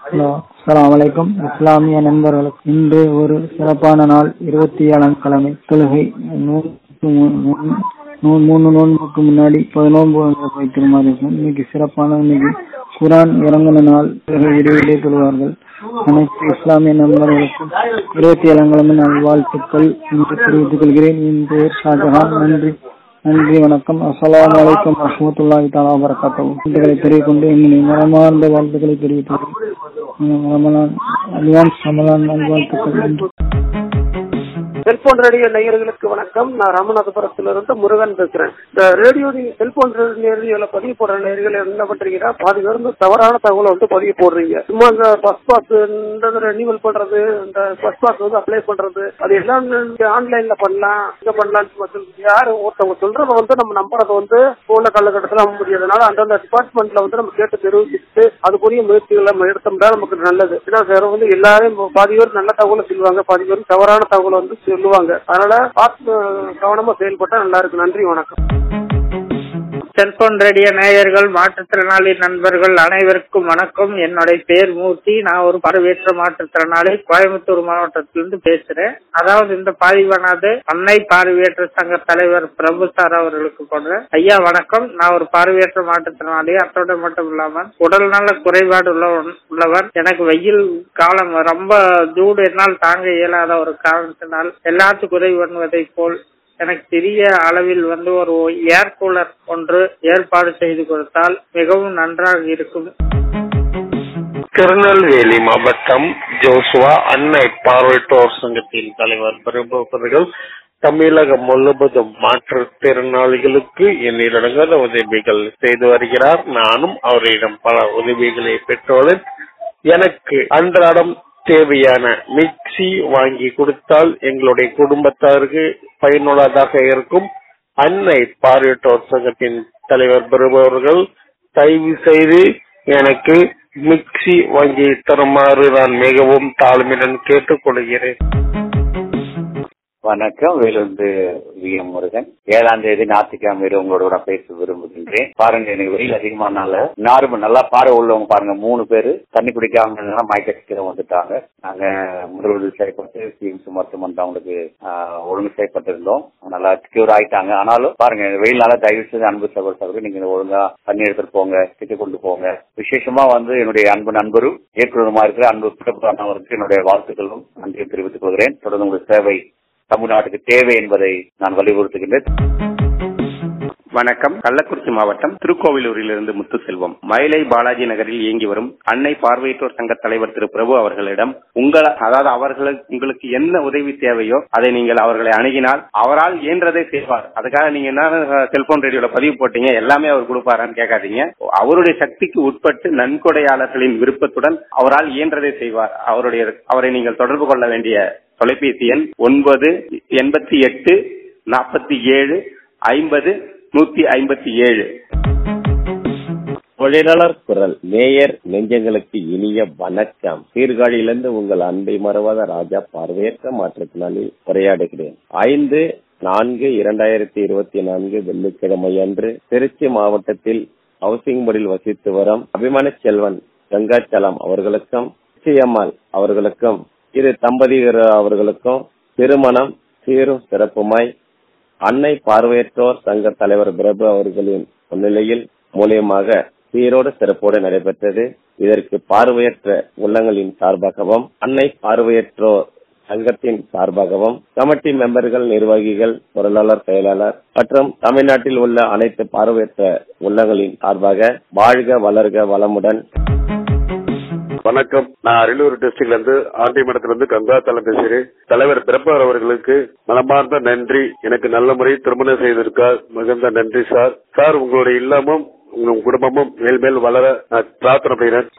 Hello அஸ்ஸலாமு அலைக்கும் இஸ்லாமிய நண்பர்களுக்கு இன்று ஒரு சிறப்பான நாள் இருபத்தி ஏழாம் கிழமை தொழுகை நூற்று மூ- மூ- நூ- மூணு நோன்புக்கு முன்னாடி பதினோன்பு வைக்கிற மாதிரி இருக்கும் இன்னைக்கு சிறப்பான இன்னைக்கு குரான் இறங்கின நாள் பிறகு இடையிலே தொழுவார்கள் அனைத்து இஸ்லாமிய நண்பர்களுக்கும் இருபத்தி ஏழாம் கிழமை நாள் வாழ்த்துக்கள் என்று தெரிவித்துக் கொள்கிறேன் என் பெயர் ஷாஜஹான் நன்றி நன்றி வணக்கம் அஸ்ஸலாமு அலைக்கும் வரஹ்மத்துல்லாஹி தஆலா வபரகாத்துஹு வாழ்த்துக்களை தெரிவிக்கொண்டு எங்களுடைய மனமார்ந்த வாழ்த்துக்களை தெரிவித்துக் ரமலான் அட்வான்ஸ் ரமலான் நல்வாழ்த்துக்கள் நன்றி செல்போன் ரேடியோ நேயர்களுக்கு வணக்கம் நான் ராமநாதபுரத்திலிருந்து முருகன் பேசுறேன் இந்த ரேடியோ நீங்க செல்போன் ரேடியோல பதிவு போடுற நேயர்கள் என்ன பண்றீங்கன்னா பாதி பேர் வந்து தவறான தகவலை வந்து பதிவு போடுறீங்க சும்மா இந்த பஸ் பாஸ் இந்த ரெனிவல் பண்றது இந்த பஸ் பாஸ் வந்து அப்ளை பண்றது அது எல்லாம் நீங்க ஆன்லைன்ல பண்ணலாம் இங்க பண்ணலாம்னு சும்மா சொல்லுங்க. யாரு ஒருத்தவங்க சொல்றத வந்து நம்ம நம்புறத வந்து போன காலகட்டத்தில் நம்ப முடியாதனால அந்தந்த டிபார்ட்மெண்ட்ல வந்து நம்ம கேட்டு தெரிவிச்சுட்டு அதுக்குரிய முயற்சிகளை நம்ம எடுத்தோம்னா நமக்கு நல்லது ஏன்னா சார் வந்து எல்லாரும் பாதி பேர் நல்ல தகவலை சொல்லுவாங்க பாதி பேர் தவறான தகவலை வந்து சொல்லுவாங்க அதனால பார்த்து கவனமா செயல்பட்டா நல்லா இருக்கு நன்றி வணக்கம் செல்போன் ரேடியோ நேயர்கள் மாற்றுத்திறனாளி நண்பர்கள் அனைவருக்கும் வணக்கம் என்னுடைய பேர் மூர்த்தி நான் ஒரு பார்வையற்ற மாற்றுத்திறனாளி கோயம்புத்தூர் மாவட்டத்திலிருந்து பேசுறேன் அதாவது இந்த பதிவானது அன்னை பார்வையற்ற சங்க தலைவர் பிரபு சார் அவர்களுக்கு போடுறேன் ஐயா வணக்கம் நான் ஒரு பார்வையற்ற மாற்றுத்திறனாளி அத்தோட மட்டும் இல்லாமல் உடல்நல குறைபாடு உள்ளவன் உள்ளவர் எனக்கு வெயில் காலம் ரொம்ப சூடு என்னால் தாங்க இயலாத ஒரு காரணத்தினால் எல்லாத்துக்கும் உதவி பண்ணுவதை போல் எனக்கு சிறிய அளவில் வந்து ஒரு ஏர் கூலர் ஒன்று ஏற்பாடு செய்து கொடுத்தால் மிகவும் நன்றாக இருக்கும் திருநெல்வேலி மாவட்டம் ஜோசுவா அன்னை பார்வையற்றோர் சங்கத்தின் தலைவர் பிரபு அவர்கள் தமிழகம் முழுவதும் மாற்றுத்திறனாளிகளுக்கு எண்ணிலடங்காத உதவிகள் செய்து வருகிறார் நானும் அவரிடம் பல உதவிகளை பெற்றுள்ளேன் எனக்கு அன்றாடம் தேவையான மிக்சி வாங்கி கொடுத்தால் எங்களுடைய குடும்பத்தாருக்கு பயனுள்ளதாக இருக்கும் அன்னை பார்வையற்றோர் சங்கத்தின் தலைவர் பிரபு அவர்கள் தயவு செய்து எனக்கு மிக்சி வாங்கி தருமாறு நான் மிகவும் தாழ்மையுடன் கேட்டுக்கொள்கிறேன் வணக்கம் வேலுந்து வி எம் முருகன் ஏழாம் தேதி ஞாயிற்றுக்கிழமை உங்களோட நான் பேச விரும்புகின்றேன் பாருங்க எனக்கு வெயில் அதிகமானால நார்மல் நல்லா பார்வை உள்ளவங்க பாருங்க மூணு பேரு தண்ணி குடிக்காம இருந்தா மயக்க சிக்கிரம் வந்துட்டாங்க நாங்க முதல்வர் செய்யப்பட்டு சிஎம்சி மருத்துவமனை அவங்களுக்கு ஆஹ், ஒழுங்கு செய்யப்பட்டிருந்தோம் நல்லா கியூர் ஆயிட்டாங்க ஆனாலும் பாருங்க இந்த வெயில்னால தயவு செய்து அன்பு சகோதர சகோதரி நீங்க இதை ஒழுங்கா தண்ணி எடுத்துட்டு போங்க கிட்ட கொண்டு போங்க விசேஷமா வந்து என்னுடைய அன்பு நண்பரும் இயக்குநருமா இருக்கிற அன்பு பிறப்பு என்னுடைய வாழ்த்துக்களும் நன்றியை தெரிவித்துக் கொள்கிறேன் தொடர்ந்து உங்கள் சேவை தமிழ்நாட்டுக்கு தேவை என்பதை நான் வலியுறுத்துகின்றேன் வணக்கம் கள்ளக்குறிச்சி மாவட்டம் திருக்கோவிலூரிலிருந்து முத்துசெல்வம் மயிலை பாலாஜி நகரில் இயங்கி வரும் அன்னை பார்வையற்றோர் சங்க தலைவர் திரு பிரபு அவர்களிடம் உங்கள் அதாவது அவர்களுக்கு உங்களுக்கு என்ன உதவி தேவையோ அதை நீங்கள் அவர்களை அணுகினால் அவரால் இயன்றதை செய்வார் அதுக்காக நீங்க என்ன செல்போன் ரேடியோல பதிவு போட்டீங்க எல்லாமே அவர் கொடுப்பாரான்னு கேட்காதீங்க அவருடைய சக்திக்கு உட்பட்டு நன்கொடையாளர்களின் விருப்பத்துடன் அவரால் இயன்றதை செய்வார் அவருடைய அவரை நீங்கள் தொடர்பு கொள்ள வேண்டிய தொலைபேசி எண் ஒன்பது எண்பத்தி எட்டு நாற்பத்தி ஏழு ஐம்பது நூத்தி ஐம்பத்தி ஏழு தொழிலாளர் குரல் மேயர் நெஞ்சங்களுக்கு இனிய வணக்கம் சீர்காழியிலிருந்து உங்கள் அன்பை மறவாத ராஜா பார்வையற்ற மாற்றத்தினாலில் உரையாடுகிறேன் ஐந்து நான்கு இரண்டாயிரத்தி இருபத்தி நான்கு வெள்ளிக்கிழமை அன்று திருச்சி மாவட்டத்தில் ஹவுசிங் போர்டில் வசித்து வரும் அபிமான செல்வன் கங்காச்சலம் அவர்களுக்கும் நிச்சயம்மாள் அவர்களுக்கும் இரு தம்பதியர் அவர்களுக்கும் திருமணம் சீரும் சிறப்புமாய் அன்னை பார்வையற்றோர் சங்க தலைவர் பிரபு அவர்களின் முன்னிலையில் மூலியமாக சீரோடு சிறப்போடு நடைபெற்றது இதற்கு பார்வையற்ற உள்ளங்களின் சார்பாகவும் அன்னை பார்வையற்றோர் சங்கத்தின் சார்பாகவும் கமிட்டி மெம்பர்கள் நிர்வாகிகள் பொருளாளர் செயலாளர் மற்றும் தமிழ்நாட்டில் உள்ள அனைத்து பார்வையற்ற உள்ளங்களின் சார்பாக வாழ்க வளர்க வளமுடன் வணக்கம் நான் அரியலூர் டிஸ்ட்ரிக்ட்ல இருந்து ஆண்டிமடத்துல இருந்து கங்காத்தலம் பேசுகிறேன் தலைவர் பிரபார் அவர்களுக்கு மனமார்ந்த நன்றி எனக்கு நல்ல முறை திருமணம் செய்திருக்கார் மிகுந்த நன்றி சார் சார் உங்களுடைய இல்லமும் உங்க குடும்பமும் மேல் மேல் வளர நான் பிரார்த்தனை செய்கிறேன்